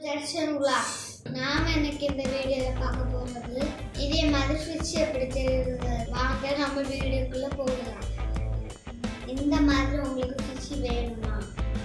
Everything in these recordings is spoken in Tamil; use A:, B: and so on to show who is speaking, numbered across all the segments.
A: தர்ஷனுங்களா நாம இன்னைக்கு இந்த வீடியோல பார்க்க போகிறது இதே மாதிரி ஃபிஷ் எப்படி தெரியுது வாங்க நம்ம வீடியோக்குள்ள போகலாம் இந்த மாதிரி உங்களுக்கு ஃபிஷ் வேணுமா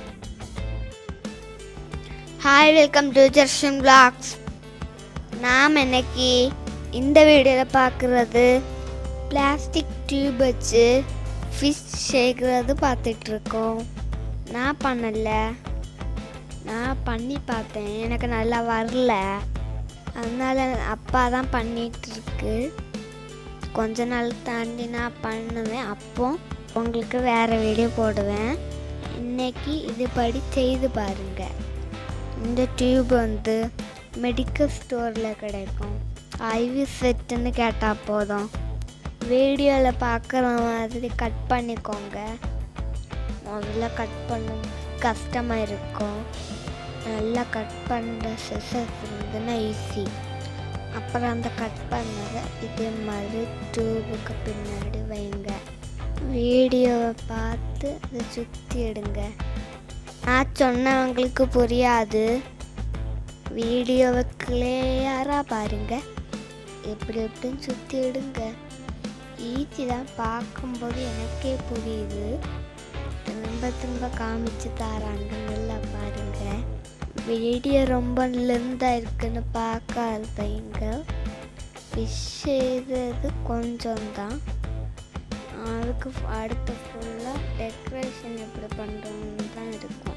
B: ஹாய் வெல்கம் டு ஜர்ஷன் பிளாக்ஸ் நாம் இன்னைக்கு இந்த வீடியோவில் பார்க்குறது பிளாஸ்டிக் டியூப் வச்சு ஃபிஷ் சேர்க்குறது பார்த்துட்ருக்கோம் நான் பண்ணல நான் பண்ணி பார்த்தேன் எனக்கு நல்லா வரல அதனால் அப்பா தான் பண்ணிட்டு இருக்கு கொஞ்ச நாள் தாண்டி நான் பண்ணுவேன் அப்போ உங்களுக்கு வேறு வீடியோ போடுவேன் இன்னைக்கு இதுபடி செய்து பாருங்கள் இந்த டியூப் வந்து மெடிக்கல் ஸ்டோரில் கிடைக்கும் ஐவி செட்டுன்னு கேட்டால் போதும் வீடியோவில் பார்க்குற மாதிரி கட் பண்ணிக்கோங்க முதல்ல கட் பண்ண கஷ்டமாக இருக்கும் நல்லா கட் பண்ணுற செசஸ் இருந்ததுன்னா ஈஸி அப்புறம் அந்த கட் பண்ணதை இதே மாதிரி டியூபுக்கு பின்னாடி வைங்க வீடியோவை பார்த்து அதை சுற்றி எடுங்க நான் சொன்னவங்களுக்கு புரியாது வீடியோவை கிளியராக பாருங்க எப்படி எப்படின்னு சுற்றி எடுங்க ஈஸி தான் பார்க்கும்போது எனக்கே புரியுது திரும்ப திரும்ப காமிச்சு தராங்க நல்லா பாருங்க வீடியோ ரொம்ப லெந்தாக இருக்குன்னு பார்க்காதீங்க ஃபிஷ் செய்தது கொஞ்சம் தான் அதுக்கு அடுத்து ஃபுல்லாக டெக்கரேஷன் எப்படி பண்ணுறோன்னு தான் இருக்கும்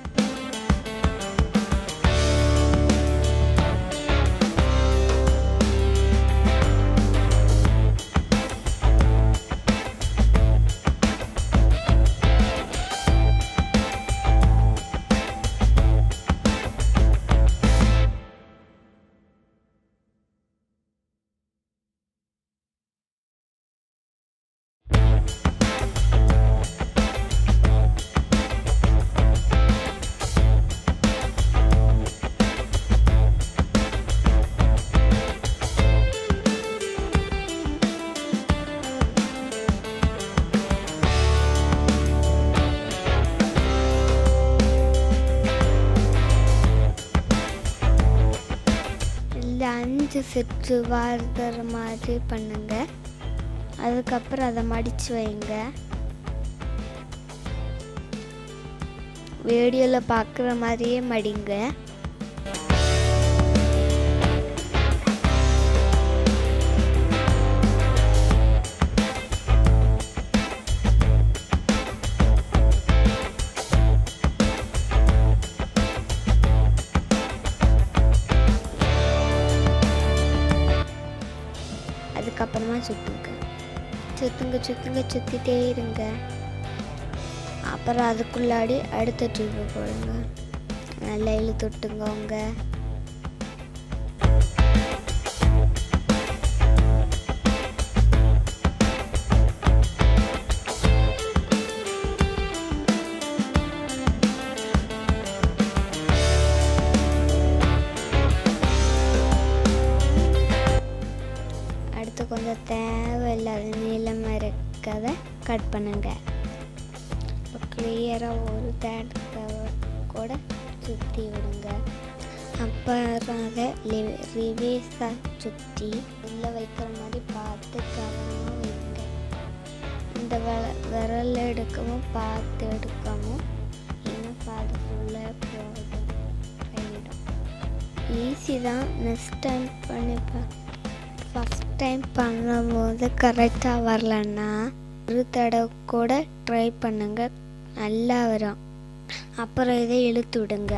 B: இல்லை அஞ்சு செட்டு வார்தற மாதிரி பண்ணுங்க அதுக்கப்புறம் அதை மடித்து வைங்க வீடியோவில் பார்க்குற மாதிரியே மடிங்க அதுக்கப்புறமா சுற்றுங்க சுற்றுங்க சுற்றுங்க சுற்றிட்டே இருங்க அப்புறம் அதுக்குள்ளாடி அடுத்த டியூப்பு போடுங்க நல்லா இழுத்து விட்டுங்க உங்க அடுத்து கொஞ்சம் தேவையில்லாத நீளமாக இருக்கிறத கட் பண்ணுங்க இப்போ கிளியராக ஒரு தேடத்தை கூட சுற்றி விடுங்க அப்புறம் அதை ரிவேஸாக சுற்றி உள்ளே வைக்கிற மாதிரி பார்த்து கவனமாக வைங்க இந்த விர விரல் எடுக்கவும் பார்த்து எடுக்கவும் இன்னும் பார்த்து ஃபுல்லாக போதும் ஆகிடும் ஈஸி தான் நெக்ஸ்ட் டைம் பண்ணிப்பேன் ஃபஸ்ட் டைம் பண்ணும்போது கரெக்டாக வரலன்னா ஒரு தடவை கூட ட்ரை பண்ணுங்க நல்லா வரும் அப்புறம் இதை இழுத்து விடுங்க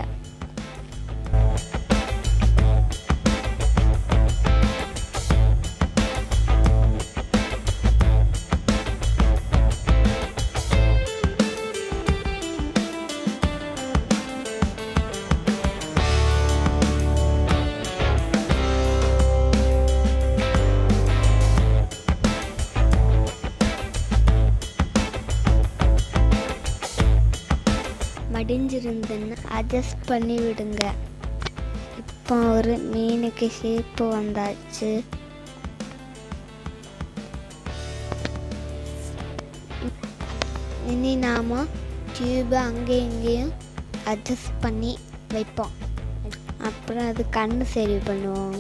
B: மடிஞ்சிருந்துன்னு அட்ஜஸ்ட் பண்ணி விடுங்க இப்போ ஒரு மீனுக்கு ஷேப்பு வந்தாச்சு இனி நாம டியூபை அங்கேயும் இங்கேயும் அட்ஜஸ்ட் பண்ணி வைப்போம் அப்புறம் அது கண்ணு சரி பண்ணுவோம்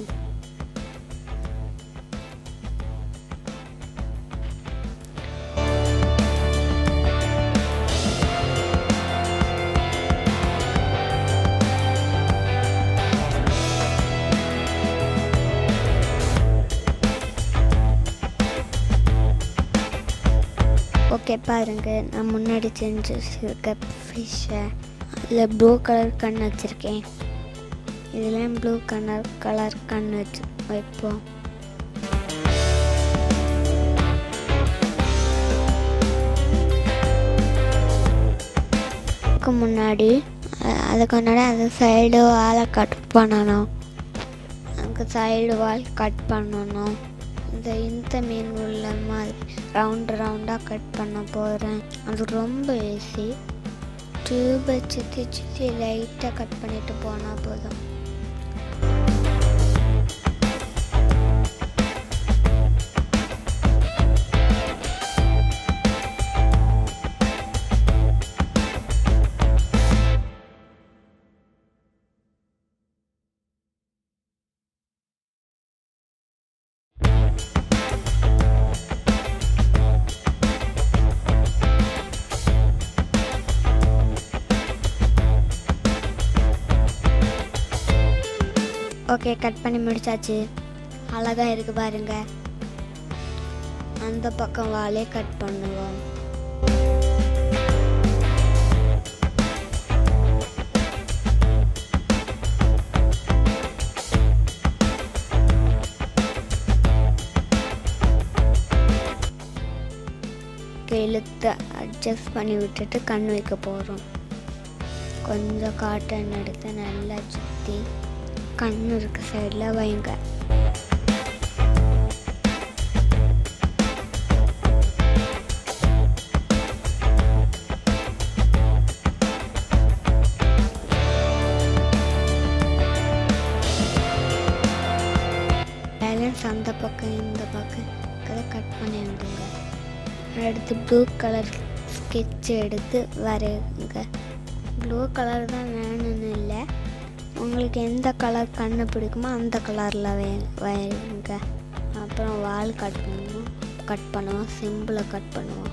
B: ஓகே பாருங்க நான் முன்னாடி செஞ்சு வச்சிருக்க ஃபிஷ்ஷை அதில் ப்ளூ கலர் கண் வச்சுருக்கேன் இதுலேயும் ப்ளூ கலர் கலர் கண் வச்சு வைப்போம் அதுக்கு முன்னாடி அ- அதுக்கு முன்னாடி அந்த சைடு வாழை கட் பண்ணணும் அங்கே சைடு வால் கட் பண்ணணும் இந்த இந்த மீன் உள்ள மாதிரி ரவுண்ட் ரவுண்டாக கட் பண்ண போகிறேன் அது ரொம்ப ஈஸி டியூபை சுற்றி சுற்றி லைட்டாக கட் பண்ணிட்டு போனால் போதும் ஓகே கட் பண்ணி முடிச்சாச்சு அழகாக இருக்கு பாருங்க அந்த பக்கம் வாலே கட் பண்ணுவோம் இழுத்து அட்ஜஸ்ட் பண்ணி விட்டுட்டு கண் வைக்க போகிறோம் கொஞ்சம் காட்டன் எடுத்து நல்லா சுற்றி கண் இருக்க சைடில் வைங்க பேலன்ஸ் அந்த பக்கம் இந்த பக்கம் அதை கட் பண்ணி விடுங்க அடுத்து ப்ளூ கலர் ஸ்கெட்ச் எடுத்து வரையுங்க ப்ளூ கலர் தான் வேணும்னு இல்லை உங்களுக்கு எந்த கலர் கண்ணு பிடிக்குமோ அந்த கலரில் வே வரையுங்க அப்புறம் வால் கட் பண்ணுவோம் கட் பண்ணுவோம் சிம்பிளை கட் பண்ணுவோம்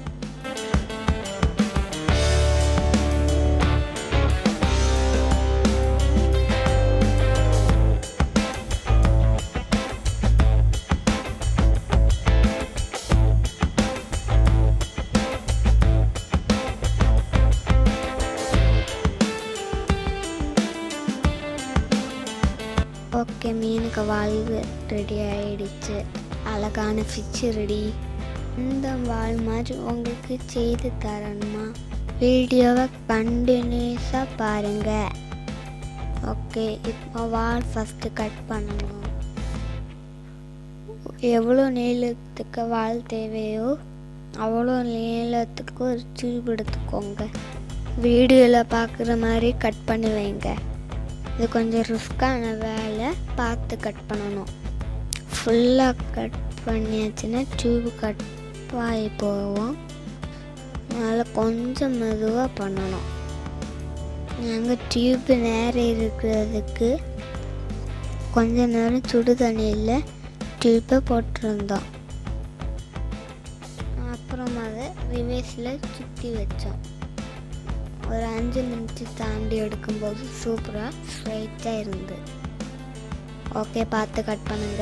B: ஓகே மீனுக்கு வால் ரெடி ஆயிடுச்சு அழகான ஃபிஷ் ரெடி இந்த வால் மாதிரி உங்களுக்கு செய்து தரணுமா வீடியோவை கண்டினியூஸாக பாருங்க ஓகே இப்போ வால் ஃபஸ்ட்டு கட் பண்ணணும் எவ்வளோ நீளத்துக்கு வால் தேவையோ அவ்வளோ நீளத்துக்கு ஒரு டியூப் எடுத்துக்கோங்க வீடியோவில் பார்க்குற மாதிரி கட் பண்ணி வைங்க இது கொஞ்சம் ரிஸ்க்கான வேலை பார்த்து கட் பண்ணணும் ஃபுல்லாக கட் பண்ணியாச்சுன்னா டியூப் கட் ஆகி போவோம் அதனால் கொஞ்சம் மெதுவாக பண்ணணும் நாங்கள் டியூப் நேரம் இருக்கிறதுக்கு கொஞ்ச நேரம் சுடு தண்ணியில் டியூப்பை போட்டிருந்தோம் அப்புறம் அதை ரிவேஸில் சுற்றி வச்சோம் ஒரு அஞ்சு நிமிஷம் தாண்டி எடுக்கும்போது சூப்பராக ஸ்ட்ரைட்டாக இருந்து ஓகே பார்த்து கட் பண்ணுங்க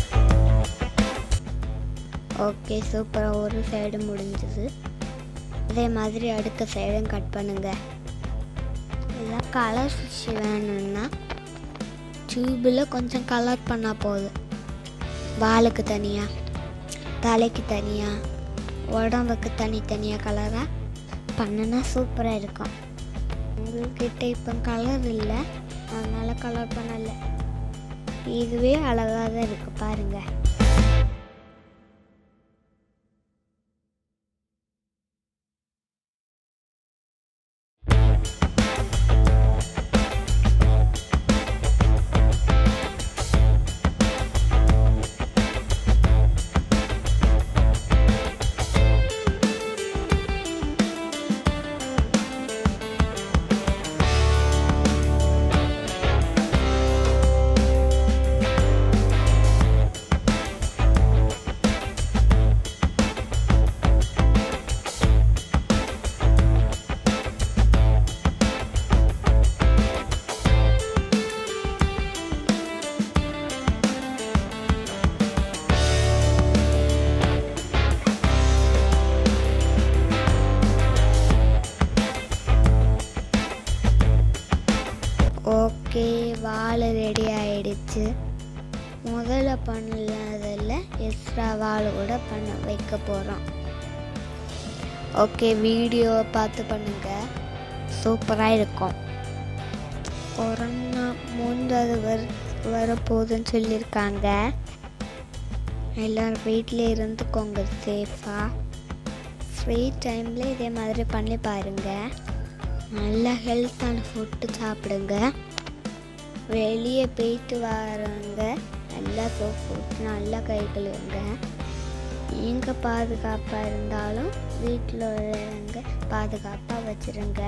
B: ஓகே சூப்பராக ஒரு சைடு முடிஞ்சது அதே மாதிரி அடுத்த சைடும் கட் பண்ணுங்க இதெல்லாம் கலர் ஃபிஷ் வேணும்னா டியூபில் கொஞ்சம் கலர் பண்ணால் போதும் வாலுக்கு தனியாக தலைக்கு தனியாக உடம்புக்கு தனித்தனியாக கலராக பண்ணுனா சூப்பராக இருக்கும் உங்கள்கிட்ட இப்போ கலர் இல்லை அதனால் கலர் பண்ணலை இதுவே அழகாக தான் இருக்குது பாருங்கள் ஓகே வால் ரெடி ஆயிடுச்சு முதல்ல பண்ணதில் எக்ஸ்ட்ரா வால் கூட பண்ண வைக்க போகிறோம் ஓகே வீடியோ பார்த்து பண்ணுங்க சூப்பராக இருக்கும் கொரோனா மூன்றாவது வர வரப்போகுதுன்னு சொல்லியிருக்காங்க எல்லோரும் வீட்டில் இருந்துக்கோங்க சேஃபாக ஃப்ரீ டைமில் இதே மாதிரி பண்ணி பாருங்கள் நல்ல ஹெல்த்தான ஃபுட்டு சாப்பிடுங்க வெளியே போயிட்டு வரவங்க நல்லா சோப் போட்டு நல்லா கை கழுவுங்க நீங்கள் பாதுகாப்பாக இருந்தாலும் வீட்டில் உள்ளவங்க பாதுகாப்பாக வச்சுருங்க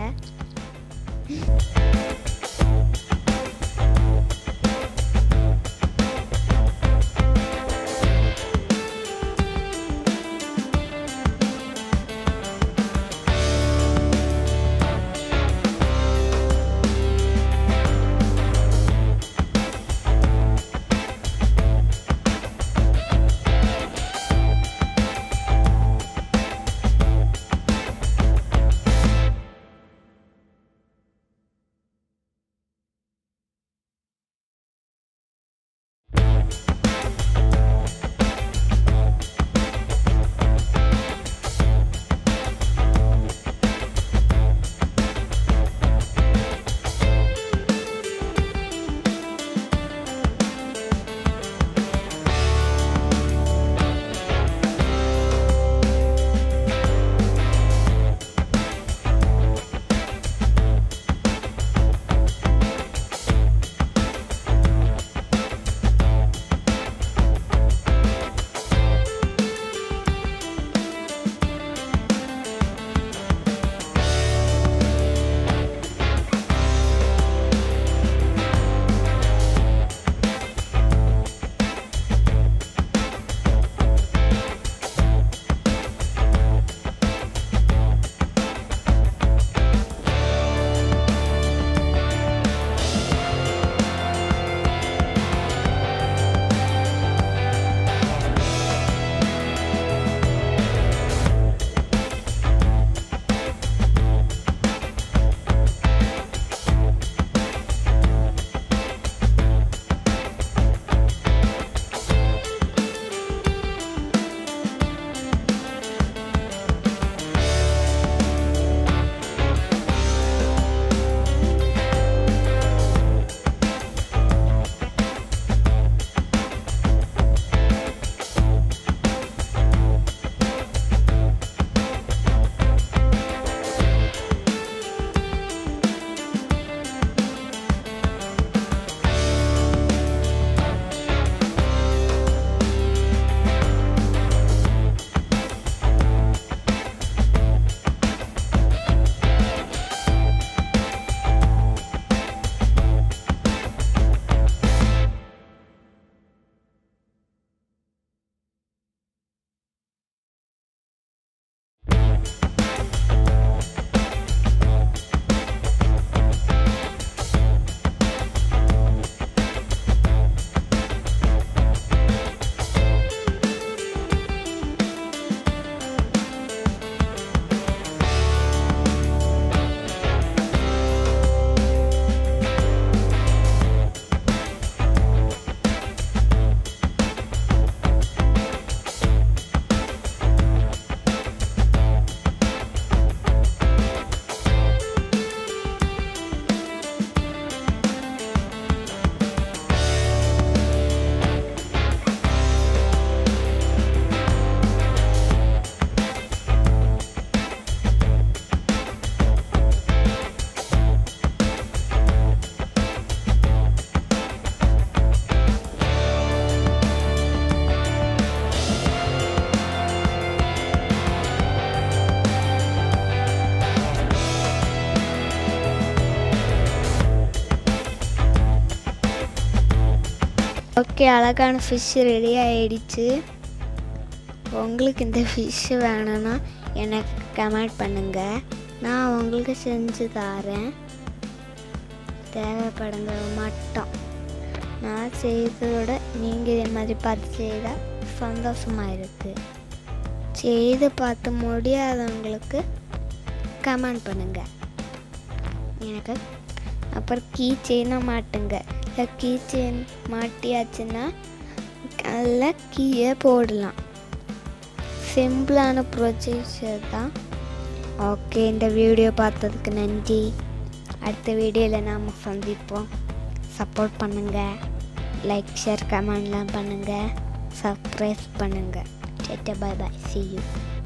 B: ஓகே அழகான ஃபிஷ் ரெடி ஆயிடுச்சு உங்களுக்கு இந்த ஃபிஷ் வேணும்னா எனக்கு கமெண்ட் பண்ணுங்க நான் உங்களுக்கு செஞ்சு தரேன் தேவைப்படுங்க மட்டும் நான் செய்ததோட நீங்கள் இதே மாதிரி பார்த்து செய்தால் சந்தோஷமாக இருக்குது செய்து பார்த்து முடியாதவங்களுக்கு கமெண்ட் பண்ணுங்க எனக்கு அப்புறம் கீ செயினாக மாட்டுங்க இல்லை கீ செயின் மாட்டியாச்சுன்னா அதில் கீயை போடலாம் சிம்பிளான ப்ரொசீஜர் தான் ஓகே இந்த வீடியோ பார்த்ததுக்கு நன்றி அடுத்த வீடியோவில் நாம் சந்திப்போம் சப்போர்ட் பண்ணுங்கள் லைக் ஷேர் கமெண்ட்லாம் பண்ணுங்கள் சப்ஸ்கிரைப் பண்ணுங்கள் டேட்டா பை பை சி யூ